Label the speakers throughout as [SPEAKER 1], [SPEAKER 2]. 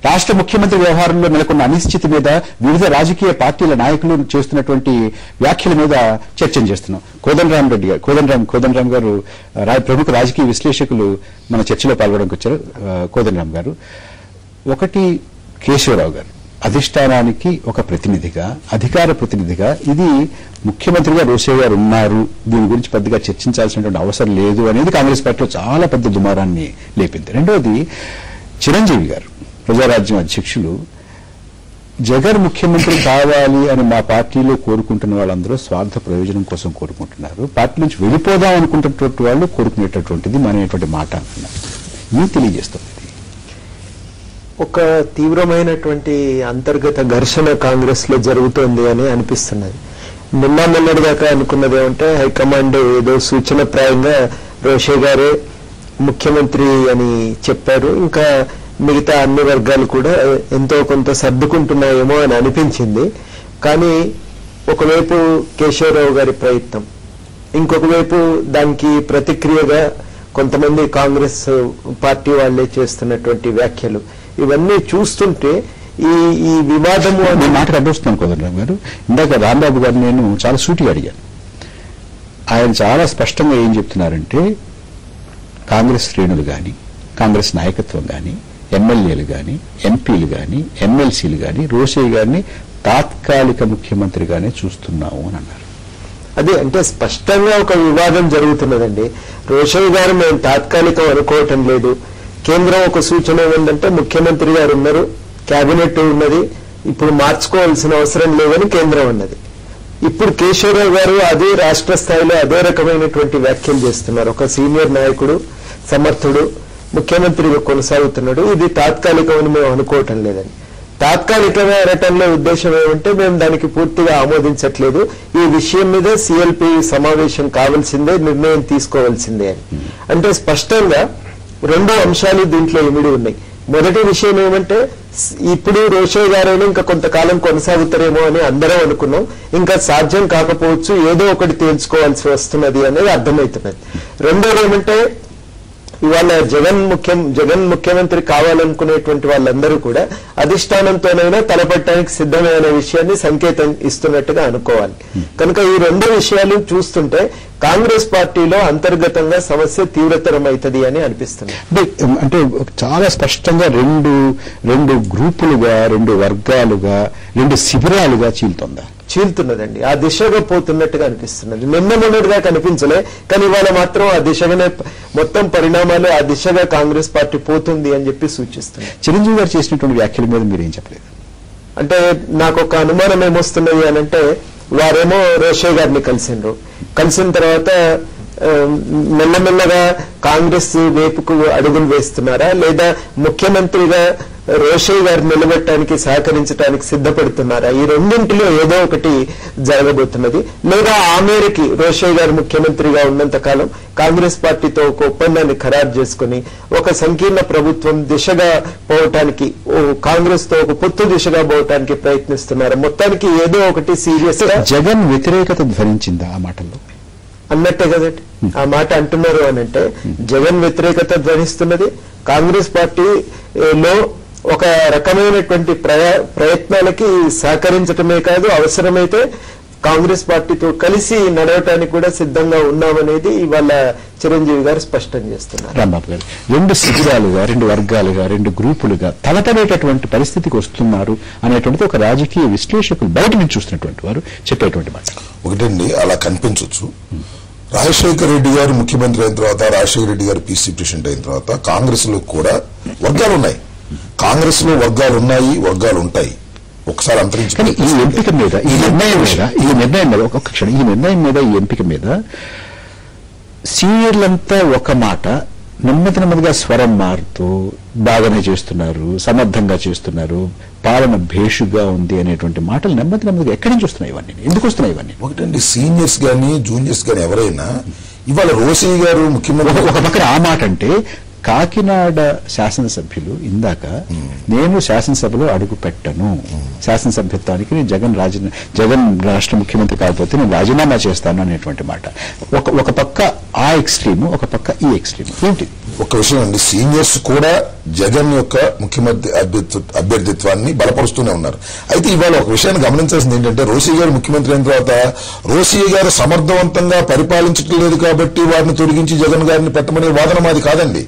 [SPEAKER 1] రాష్ట్ర ముఖ్యమంత్రి వ్యవహారంలో నెలకొన్న అనిశ్చితి మీద వివిధ రాజకీయ పార్టీల నాయకులు చేస్తున్నటువంటి వ్యాఖ్యల మీద చర్చను చేస్తున్నాం కోదండరామ్ రెడ్డి గారు కోదండరామ్ కోదండరామ్ గారు రా- ప్రముఖ రాజకీయ విశ్లేషకులు మన చర్చలో పాల్గొనడానికి వచ్చారు ఆ, కోదండరామ్ గారు ఒకటి కేశవరావు గారు అధిష్టానానికి ఒక ప్రతినిధిగా అధికార ప్రతినిధిగా ఇది ముఖ్యమంత్రిగా రోసే గారు ఉన్నారు దీని గురించి పెద్దగా చర్చించాల్సినటువంటి అవసరం లేదు అనేది కాంగ్రెస్ పార్టీలో చాలా పెద్ద దుమారాన్ని లేపింది రెండవది చిరంజీవి గారు ప్రజారాజ్యం అధ్యక్షులు జగన్ ముఖ్యమంత్రి కావాలి అని మా పార్టీలో కోరుకుంటున్న వాళ్ళందరూ స్వార్థ ప్రయోజనం కోసం కోరుకుంటున్నారు పార్టీ నుంచి వెళ్ళిపోదాం అనుకుంటున్నటువంటి వాళ్ళు కోరుకునేటటువంటిది అనేటువంటి మాట అంటున్నారు ఏం తెలియజేస్తుంది ఇది?
[SPEAKER 2] ఒక తీవ్రమైనటువంటి అంతర్గత ఘర్షణ కాంగ్రెస్ లో జరుగుతోంది అని అనిపిస్తున్నది నిన్న మొన్నటి దాకా అనుకున్నది ఏమంటే హైకమాండ్ ఏదో సూచనప్రాయంగా రోషే గారే ముఖ్యమంత్రి అని చెప్పారు ఇంకా మిగతా అన్ని వర్గాలు కూడా ఎంతో కొంత సర్దుకుంటున్నాయేమో అని అనిపించింది కానీ ఒకవైపు కేశవరావు గారి ప్రయత్నం ఇంకొక వైపు దానికి ప్రతిక్రియగా కొంతమంది కాంగ్రెస్ పార్టీ వాళ్ళే చేస్తున్నటువంటి వ్యాఖ్యలు ఇవన్నీ చూస్తుంటే ఈ ఈ వివాదము
[SPEAKER 1] నేను
[SPEAKER 2] అనే
[SPEAKER 1] మాటకు అడ్డొస్తున్నాను కోదండరామ్ గారు ఇందాక రాంబాబు గారు నేను చాలా సూటిగా అడిగాను ఆయన చాలా స్పష్టంగా ఏం చెప్తున్నారంటే కాంగ్రెస్ శ్రేణులు కానీ కాంగ్రెస్ నాయకత్వం కానీ ఎమ్మెల్యేలు కానీ ఎంపీలు కానీ ఎమ్మెల్సీలు కానీ రోసే గారిని తాత్కాలిక ముఖ్యమంత్రిగానే చూస్తున్నాము అని అన్నారు
[SPEAKER 2] అదే అంటే స్పష్టంగా ఒక వివాదం జరుగుతున్నదండి రోషయ్య గారు మేము తాత్కాలికం అనుకోవటం లేదు కేంద్రం ఒక సూచన ఏంటంటే ముఖ్యమంత్రి గారు ఉన్నారు కేబినెట్ ఉన్నది ఇప్పుడు మార్చుకోవాల్సిన అవసరం లేదని కేంద్రం ఉన్నది ఇప్పుడు కేశవరావు గారు అదే రాష్ట్ర స్థాయిలో అదే రకమైనటువంటి వ్యాఖ్యలు చేస్తున్నారు ఒక సీనియర్ నాయకుడు సమర్థుడు ముఖ్యమంత్రిగా కొనసాగుతున్నాడు ఇది తాత్కాలికమని మేము అనుకోవటం లేదని తాత్కాలికంగా అనటంలో ఉద్దేశం ఏమంటే మేము దానికి పూర్తిగా ఆమోదించట్లేదు ఈ విషయం మీద సిఎల్పి సమావేశం కావాల్సిందే నిర్ణయం తీసుకోవాల్సిందే అని అంటే స్పష్టంగా రెండో అంశాలు దీంట్లో ఇమిడి ఉన్నాయి మొదటి విషయం ఏమంటే స్- ఇప్పుడు రోషే గారైనా ఇంకా కొంతకాలం కొనసాగుతారేమో అని అందరం అనుకున్నాం ఇంకా సాధ్యం కాకపోవచ్చు ఏదో ఒకటి తేల్చుకోవాల్సి వస్తున్నది అనేది అర్థమవుతున్నది రెండోది ఏమంటే ఇవాళ జగన్ ముఖ్యం జగన్ ముఖ్యమంత్రి కావాలనుకునేటువంటి వాళ్ళందరూ కూడా అధిష్టానంతోనైనా తలపట్టడానికి సిద్ధమే అనే విషయాన్ని సంకేతం ఇస్తున్నట్టుగా అనుకోవాలి కనుక ఈ రెండు విషయాలు చూస్తుంటే కాంగ్రెస్ పార్టీలో అంతర్గతంగా సమస్య తీవ్రతరం అవుతుంది అని అనిపిస్తుంది
[SPEAKER 1] అంటే అంటే చాలా స్పష్టంగా రెండు రెండు గ్రూపులుగా రెండు వర్గాలుగా రెండు శిబిరాలుగా చీలుతోందా
[SPEAKER 2] చీలుతున్నదండి ఆ దిశగా పోతున్నట్టుగా అనిపిస్తున్నది నిన్న మొన్నటిగా కనిపించలే కానీ ఇవాళ మాత్రం ఆ దిశగానే ప- మొత్తం పరిణామాలు ఆ దిశగా కాంగ్రెస్ పార్టీ పోతుంది అని చెప్పి సూచిస్తుంది
[SPEAKER 1] చిరంజీవి గారు చేసినటువంటి వ్యాఖ్యల మీద మీరు ఏం చెప్పలేదు
[SPEAKER 2] అంటే నాకు ఒక అనుమానం ఏమొస్తున్నది అని అంటే వారేమో రోషే గారిని కలిసిండ్రు కలిసిన తర్వాత ఆ, మెల్లమెల్లగా కాంగ్రెస్ వైపుకు అడుగులు వేస్తున్నారా లేదా ముఖ్యమంత్రిగా రోషే గారిని నిలబెట్టడానికి సహకరించడానికి సిద్ధపడుతున్నారా ఈ రెండింటిలో ఏదో ఒకటి జరగబోతున్నది లేదా ఆ మేరకి రోషే గారు ముఖ్యమంత్రిగా ఉన్నంత కాలం కాంగ్రెస్ పార్టీతో ఒక ఒప్పందాన్ని ఖరారు చేసుకుని ఒక సంకీర్ణ ప్రభుత్వం దిశగా పోవటానికి ఓ కాంగ్రెస్ తో ఒక పొత్తు దిశగా పోవటానికి ప్రయత్నిస్తున్నారు మొత్తానికి ఏదో ఒకటి సీరియస్ గా
[SPEAKER 1] జగన్ వ్యతిరేకత ధ్వనించిందా ఆ మాటల్లో
[SPEAKER 2] అన్నట్టే కదండి ఆ మాట అంటున్నారు అని అంటే జగన్ వ్యతిరేకత ధ్వనిస్తున్నది కాంగ్రెస్ పార్టీ ఏ, లో ఒక రకమైనటువంటి ప్రయ- ప్రయత్నాలకి సహకరించటమే కాదు అవసరమైతే కాంగ్రెస్ పార్టీతో కలిసి నడవటానికి కూడా సిద్ధంగా ఉన్నామనేది ఇవాళ చిరంజీవి గారు స్పష్టం చేస్తున్నారు
[SPEAKER 1] రాంబాబు గారు రెండు శిబిరాలుగా రెండు వర్గాలుగా రెండు గ్రూపులుగా తలపడేటటువంటి పరిస్థితికి వస్తున్నారు అనేటువంటిది ఒక రాజకీయ విశ్లేషకులు బయట నుంచి చూస్తున్నటువంటి వారు చెప్పేటువంటి మాట
[SPEAKER 3] ఒకటండి అలా కనిపించవచ్చు రాజశేఖర రెడ్డి గారు ముఖ్యమంత్రి అయిన తర్వాత రాజశేఖర రెడ్డి గారు పీసీ ప్రెసిడెంట్ అయిన తర్వాత కాంగ్రెస్ లో కూడా వర్గాలు ఉన్నాయి కాంగ్రెస్ లో వర్గాలు ఉన్నాయి వర్గాలు ఉంటాయి ఒకసారి అంతరించి
[SPEAKER 1] కానీ ఈ ఎంపిక మీద ఈ నిర్ణయం మీద ఈ నిర్ణయం మీద ఒక క్షణం ఈ నిర్ణయం మీద ఈ ఎంపిక మీద సీనియర్లంతా ఒక మాట నెమ్మది నెమ్మదిగా స్వరం మారుతూ బాగానే చేస్తున్నారు సమర్థంగా చేస్తున్నారు పాలన భేషుగా ఉంది అనేటువంటి మాటలు నెమ్మది నెమ్మదిగా ఎక్కడి నుంచి వస్తున్నాయి ఇవన్నీ ఎందుకు వస్తున్నాయి ఇవన్నీ
[SPEAKER 3] ఒకటండి సీనియర్స్ గాని జూనియర్స్ గాని ఎవరైనా ఇవాళ రోసయ్య గారు
[SPEAKER 1] ఒక
[SPEAKER 3] ముఖ్యమంత్రి
[SPEAKER 1] ఒక పక్కన ఆ మాట అంటే కాకినాడ శాసనసభ్యులు ఇందాక నేను శాసనసభలో అడుగు పెట్టను శాసనసభ్యత్వానికి నేను జగన్ రాజీ జగన్ రాష్ట్ర ముఖ్యమంత్రి కాకపోతే నేను రాజీనామా చేస్తాను అనేటువంటి మాట ఒక ఒక పక్క ఆ ఎక్స్ట్రీమ్ ఒక పక్క ఈ ఎక్స్ట్రీమ్ ఏంటి
[SPEAKER 3] ఒక విషయం అండి సీనియర్స్ కూడా జగన్ యొక్క ముఖ్యమంత్రి అభ్యర్థి- అభ్యర్థిత్వాన్ని బలపరుస్తూనే ఉన్నారు అయితే ఇవాళ ఒక విషయాన్ని గమనించాల్సింది ఏంటంటే రోసీ గారు ముఖ్యమంత్రి అయిన తర్వాత రోసీ గారు సమర్థవంతంగా పరిపాలించడం లేదు కాబట్టి వారిని తొలగించి జగన్ గారిని పెట్టమనే వాదన మాది కాదండి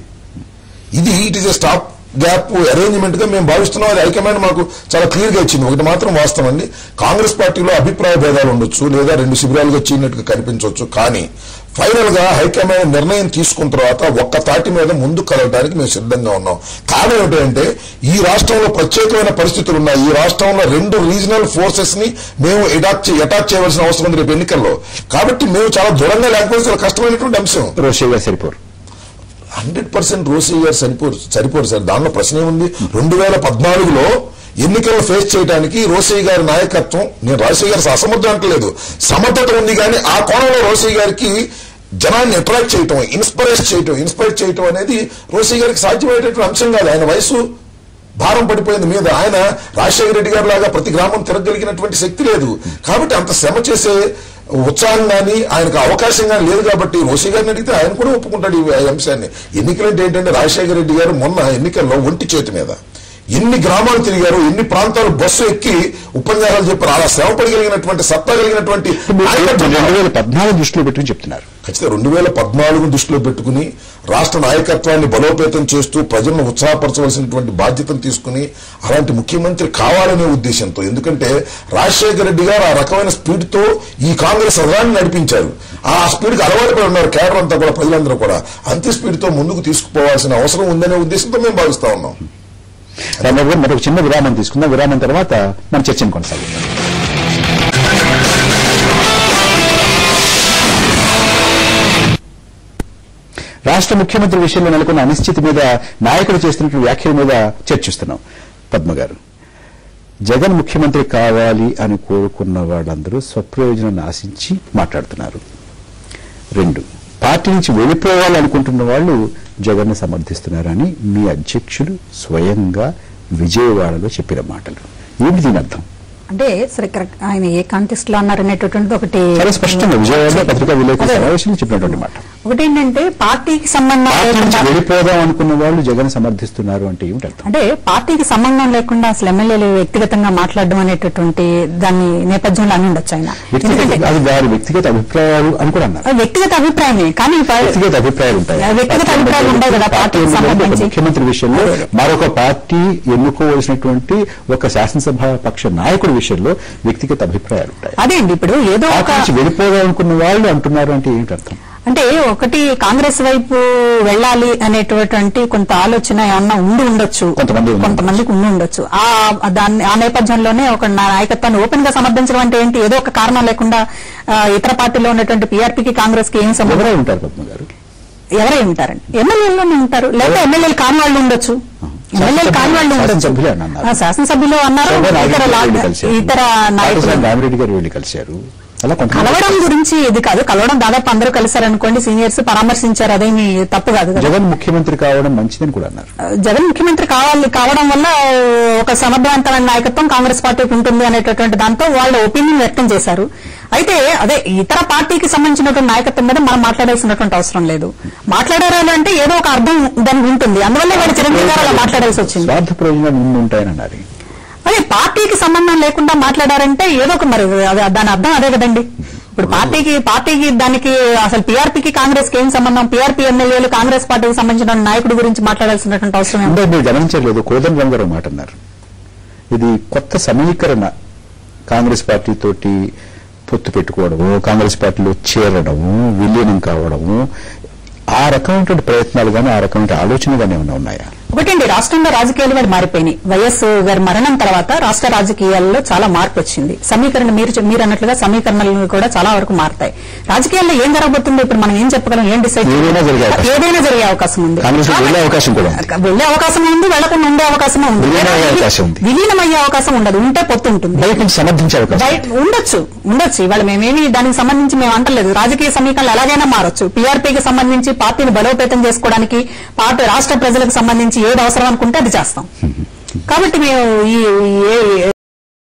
[SPEAKER 3] ఇది it is a stop gap arrangement గా మేము భావిస్తున్నాం అది హైకమాండ్ మాకు చాలా క్లియర్ గా ఇచ్చింది ఒకటి మాత్రం వాస్తవం అండి కాంగ్రెస్ పార్టీలో అభిప్రాయ భేదాలు ఉండొచ్చు లేదా రెండు శిబిరాలుగా చీనట్టుగా కనిపించవచ్చు కానీ ఫైనల్ గా హైకమాండ్ నిర్ణయం తీసుకున్న తర్వాత ఒక్క తాటి మీద ముందుకు కలగడానికి మేము సిద్ధంగా ఉన్నాం కారణం ఏమిటంటే ఈ రాష్ట్రంలో ప్రత్యేకమైన పరిస్థితులు ఉన్నాయి ఈ రాష్ట్రంలో రెండు రీజనల్ ఫోర్సెస్ ని మేము అటాక్ అటాక్ చేయవలసిన అవసరం ఉంది రేపు ఎన్నికల్లో కాబట్టి మేము చాలా దూరంగా లేకపోతే చాలా కష్టమైనటువంటి అంశం
[SPEAKER 1] రోషే గారు సరిపోరు
[SPEAKER 3] హండ్రెడ్ పర్సెంట్ రోసీ గారు సరిపోరు సరిపోరు సార్ దానిలో ప్రశ్న ఏముంది రెండు వేల పద్నాలుగులో ఎన్నికలను ఫేస్ చేయడానికి రోసయ్య గారి నాయకత్వం నేను రోసయ్య గారు అసమర్థం అంటలేదు సమర్థత ఉంది కానీ ఆ కోణంలో రోసయ్య గారికి జనాన్ని అట్రాక్ట్ చేయటం ఇన్స్పైర్ చేయటం ఇన్స్పైర్ చేయటం అనేది రోసయ్య గారికి సాధ్యమయ్యేటటువంటి అంశం కాదు ఆయన వయసు భారం పడిపోయింది మీద ఆయన రాజశేఖర రెడ్డి గారి లాగా ప్రతి గ్రామం తిరగలిగినటువంటి శక్తి లేదు కాబట్టి అంత శ్రమ చేసే ఉత్సాహం కానీ ఆయనకు అవకాశం కానీ లేదు కాబట్టి రోషి గారిని అడిగితే ఆయన కూడా ఒప్పుకుంటాడు ఈ అంశాన్ని ఎన్నికలంటే ఏంటంటే రాజశేఖర రెడ్డి గారు మొన్న ఎన్నికల్లో ఒంటి చేతి మీద ఎన్ని గ్రామాలు తిరిగారు ఎన్ని ప్రాంతాలు బస్సు ఎక్కి ఉపన్యాసాలు చెప్పారు అలా శ్రమ పడగలిగినటువంటి సత్తా కలిగినటువంటి నాయకత్వం
[SPEAKER 1] రెండు వేల పద్నాలుగు దృష్టిలో పెట్టుకుని చెప్తున్నారు
[SPEAKER 3] ఖచ్చితంగా రెండు వేల పద్నాలుగు దృష్టిలో పెట్టుకుని రాష్ట్ర నాయకత్వాన్ని బలోపేతం చేస్తూ ప్రజలను ఉత్సాహపరచవలసినటువంటి బాధ్యతను తీసుకుని అలాంటి ముఖ్యమంత్రి కావాలనే ఉద్దేశంతో ఎందుకంటే రాజశేఖర రెడ్డి గారు ఆ రకమైన స్పీడ్ తో ఈ కాంగ్రెస్ రథాన్ని నడిపించారు ఆ స్పీడ్ కి అలవాటు పడి ఉన్నారు కేడర్ అంతా కూడా ప్రజలందరూ కూడా అంతే స్పీడ్ తో ముందుకు తీసుకుపోవాల్సిన అవసరం ఉందనే ఉద్దేశంతో మేము భావిస్తా ఉన్నాం
[SPEAKER 1] రామారావు గారు మరొక చిన్న విరామం తీసుకుందాం విరామం తర్వాత మన చర్చను కొనసాగిద్దాం రాష్ట్ర ముఖ్యమంత్రి విషయంలో నెలకొన్న అనిశ్చితి మీద నాయకులు చేస్తున్నటువంటి వ్యాఖ్యల మీద చర్చిస్తున్నాం పద్మ గారు జగన్ ముఖ్యమంత్రి కావాలి అని కోరుకున్న వాళ్ళందరూ స్వప్రయోజనాన్ని ఆశించి మాట్లాడుతున్నారు రెండు పార్టీ నుంచి వెళ్ళిపోవాలనుకుంటున్న వాళ్ళు జగన్ సమర్థిస్తున్నారని మీ అధ్యక్షులు స్వయంగా విజయవాడలో చెప్పిన మాటలు ఏమిటి దీని అర్థం
[SPEAKER 4] అంటే సరే కరెక్ట్ ఆయన ఏ కాంటెస్ట్ లో అన్నారు అనేటటువంటిది ఒకటి
[SPEAKER 1] చాలా స్పష్టంగా విజయవాడలో పత్రికా విలేకరుల సమావేశంలో చెప్పినటువంటి మాట
[SPEAKER 4] ఒకటి ఏంటంటే పార్టీకి సంబంధం
[SPEAKER 1] పార్టీ నుంచి
[SPEAKER 4] లేకుండా
[SPEAKER 1] వెళ్ళిపోదాం అనుకున్న వాళ్ళు జగన్ సమర్థిస్తున్నారు అంటే ఏమిటి అర్థం
[SPEAKER 4] అంటే పార్టీకి సంబంధం లేకుండా అసలు ఎమ్మెల్యేలు వ్యక్తిగతంగా మాట్లాడడం అనేటటువంటి దాని నేపథ్యంలో అని ఉండొచ్చు ఆయన
[SPEAKER 1] వ్యక్తిగత
[SPEAKER 4] ఎందుకంటే
[SPEAKER 1] అది వారి వ్యక్తిగత అభిప్రాయాలు అని కూడా అన్నారు
[SPEAKER 4] అది వ్యక్తిగత అభిప్రాయమే కానీ ప-
[SPEAKER 1] వ్యక్తిగత అభిప్రాయాలు ఉంటాయి
[SPEAKER 4] వ్యక్తిగత అభిప్రాయాలు ఉండవు కదా
[SPEAKER 1] పార్టీ
[SPEAKER 4] పార్టీకి
[SPEAKER 1] ఎన్నుకోవడం ఒక
[SPEAKER 4] సంబంధించి.
[SPEAKER 1] ముఖ్యమంత్రి విషయంలో మరొక పార్టీ ఎన్నుకోవలసినటువంటి ఒక శాసనసభ పక్ష నాయకుడి విషయంలో వ్యక్తిగత అభిప్రాయాలు ఉంటాయి
[SPEAKER 4] అదే అండి ఇప్పుడు ఏదో
[SPEAKER 1] పార్టీ
[SPEAKER 4] ఒక
[SPEAKER 1] నుంచి వెళ్ళిపోదాం అనుకున్న వాళ్ళు అంటున్నారు అంటే ఏమిటి అర్థం
[SPEAKER 4] అంటే ఒకటి కాంగ్రెస్ వైపు వెళ్ళాలి అనేటటువంటి కొంత ఆలోచన ఏమన్నా ఉండి ఉండొచ్చు
[SPEAKER 1] కొంతమంది ఉండి
[SPEAKER 4] కొంతమందికి ఉండి ఉండొచ్చు ఆ దాన్ని ఆ నేపథ్యంలోనే ఒక నా నాయకత్వాన్ని ఓపెన్ గా సమర్థించడం అంటే ఏంటి ఏదో ఒక కారణం లేకుండా ఆ, ఇతర పార్టీలో ఉన్నటువంటి పీఆర్పీకి కాంగ్రెస్ కి ఏం సంబంధం
[SPEAKER 1] ఎవరై ఉంటారు పద్మ గారు
[SPEAKER 4] ఎవరై ఉంటారండి ఎమ్మెల్యేలోనే ఉంటారు లేదా ఎమ్మెల్యేలు కాని వాళ్ళు ఉండొచ్చు ఎమ్మెల్యేలు కాని వాళ్ళు ఉండొచ్చు
[SPEAKER 1] శాసనసభ్యులే అన్నారు.
[SPEAKER 4] ఆ, శాసనసభ్యులు అన్నారు
[SPEAKER 1] శోభా
[SPEAKER 4] ఇతర
[SPEAKER 1] నాగిరెడ్డి
[SPEAKER 4] లా-
[SPEAKER 1] వెళ్ళి కలిశారు.
[SPEAKER 4] ఇతర
[SPEAKER 1] కాటసాని
[SPEAKER 4] నాయకులు
[SPEAKER 1] రామిరెడ్డి గారు వెళ్ళి కలిశారు అలా కొంతమంది
[SPEAKER 4] కలవడం గురించి ఇది కాదు కలవడం దాదాపు అందరూ కలిశారనుకోండి సీనియర్స్ పరామర్శించారు అదేమి తప్పు కాదు కదా
[SPEAKER 1] జగన్ ముఖ్యమంత్రి కావడం మంచిదని కూడా అన్నారు
[SPEAKER 4] జగన్ ముఖ్యమంత్రి కావాలి కావడం వల్ల ఒక సమర్థవంతమైన నాయకత్వం కాంగ్రెస్ పార్టీకి ఉంటుంది అనేటటువంటి దాంతో వాళ్ళ ఒపీనియన్ వ్యక్తం చేశారు అయితే అదే ఇతర పార్టీకి సంబంధించినటువంటి నాయకత్వం మీద మనం మాట్లాడాల్సినటువంటి అవసరం లేదు మాట్లాడారు అంటే ఏదో ఒక అర్థం దానికి ఉంటుంది అందువల్ల వాళ్ళ చిరంజీవి గారు అలా మాట్లాడాల్సి వచ్చింది
[SPEAKER 1] స్వార్థ ప్రయోజనాలు ముందు ఉంటాయని అన్నారు
[SPEAKER 4] అదే పార్టీకి సంబంధం లేకుండా మాట్లాడారంటే ఏదో ఒక మరి అదే- దాని అర్థం అదే కదండి ఇప్పుడు పార్టీకి పార్టీకి దానికి అసలు పీఆర్పీకి కాంగ్రెస్ కి ఏం సంబంధం పీఆర్పీ ఎమ్మెల్యేలు కాంగ్రెస్ పార్టీకి సంబంధించిన నాయకుడి గురించి మాట్లాడాల్సినటువంటి అవసరం ఏమి
[SPEAKER 1] అంటే మీరు గమనించలేదు కోదం రంగారావు మాట అన్నారు ఇది కొత్త సమీకరణ కాంగ్రెస్ పార్టీ తోటి పొత్తు పెట్టుకోవడము కాంగ్రెస్ పార్టీలో చేరడము విలీనం కావడము ఆ రకమైనటువంటి ప్రయత్నాలు కానీ ఆ రకమైన ఆలోచన కానీ ఏమైనా ఉన్నాయా
[SPEAKER 4] ఒకటండి రాష్ట్రంలో రాజకీయాలు కూడా మారిపోయినాయి వైఎస్ గారి మరణం తర్వాత రాష్ట్ర రాజకీయాల్లో చాలా మార్పు వచ్చింది సమీకరణ మీరు చె- మీరు అన్నట్లుగా సమీకరణలు కూడా చాలా వరకు మారుతాయి రాజకీయాల్లో ఏం జరగబోతుందో ఇప్పుడు మనం ఏం చెప్పగలం ఏం డిసైడ్
[SPEAKER 1] ఏదైనా జరిగే అవకాశం.
[SPEAKER 4] ఏదైనా జరిగే అవకాశం ఉంది
[SPEAKER 1] కాంగ్రెస్ లో వెళ్ళే అవకాశం కూడా ఉంది.
[SPEAKER 4] వెళ్లే అవకాశం ఉంది వెళ్లకుండా ఉండే అవకాశం ఉంది
[SPEAKER 1] విలీనం అయ్యే అవకాశం ఉంది.
[SPEAKER 4] విలీనం అయ్యే అవకాశం ఉండదు ఉంటే పొత్తు ఉంటుంది
[SPEAKER 1] బయట నుంచి సమర్థించే అవకాశం
[SPEAKER 4] బయట ఉండొచ్చు ఉండొచ్చు ఇవాళ మేమేమి దానికి సంబంధించి మేము అంటలేదు రాజకీయ సమీకరణలు ఎలాగైనా మారొచ్చు పీఆర్పీకి సంబంధించి పార్టీని బలోపేతం చేసుకోవడానికి పార్టీ రాష్ట్ర ప్రజలకు సంబంధించి ఏది అవసరం అనుకుంటే అది చేస్తాం కాబట్టి మేము ఈ ఈ-